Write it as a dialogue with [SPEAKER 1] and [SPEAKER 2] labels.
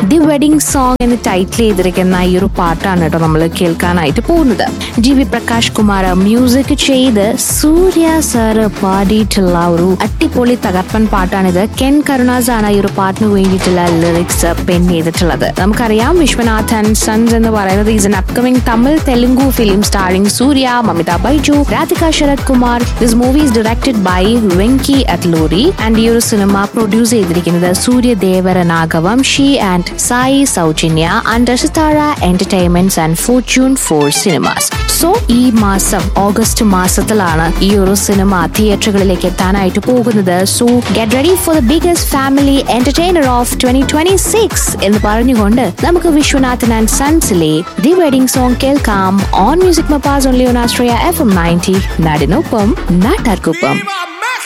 [SPEAKER 1] the wedding song എന്ന് title ചെയ്തിരിക്കുന്ന ഈ ഒരു പാട്ടാണ് കേട്ടോ നമ്മൾ കേൾക്കാനായിട്ട് പോകുന്നത് G V Prakash Kumar music ചെയ്ത് സൂര്യ സാറ് പാടിയിട്ടുള്ള ഒരു അടിപൊളി തകർപ്പൻ പാട്ടാണിത് കെൻ കരുണാസ് ആണ് ഈ ഒരു പാട്ടിന് വേണ്ടിയിട്ടുള്ള ലിറിക്സ് പെൻ ചെയ്തിട്ടുള്ളത് നമുക്കറിയാം വിശ്വനാഥൻ സൺസ് എന്ന് പറയുന്നത് is an upcoming Tamil Telugu film starring Suriya Mamitha Baiju Radhika Sarath Kumar this movie is directed by Venky Atluri and ഈ ഒരു സിനിമ പ്രൊഡ്യൂസ് ചെയ്തിരിക്കുന്നത് സൂര്യദേവര നാഗവംശി and Sai Soujanya and Sithara entertainments and fortune four cinemas so ഈ മാസം ഓഗസ്റ്റ് മാസത്തിലാണ് ഈ ഒരു സിനിമ തിയേറ്ററുകളിലേക്ക് എത്താനായിട്ട് പോകുന്നത് so get ready for the biggest family entertainer of twenty twenty six എന്ന് പറഞ്ഞുകൊണ്ട് നമുക്ക് വിശ്വനാഥൻ ആൻഡ് സൺസിലെ ദി വെഡിങ് സോങ് കേൾക്കാം ഓൺ മ്യൂസിക് മപ്പാസ് ഓൺലി ഓൺ ആസ്ട്രയ എഫ് എം നയൻറ്റി നാടിനൊപ്പം നാട്ടാർക്കൊപ്പം
[SPEAKER 2] Viva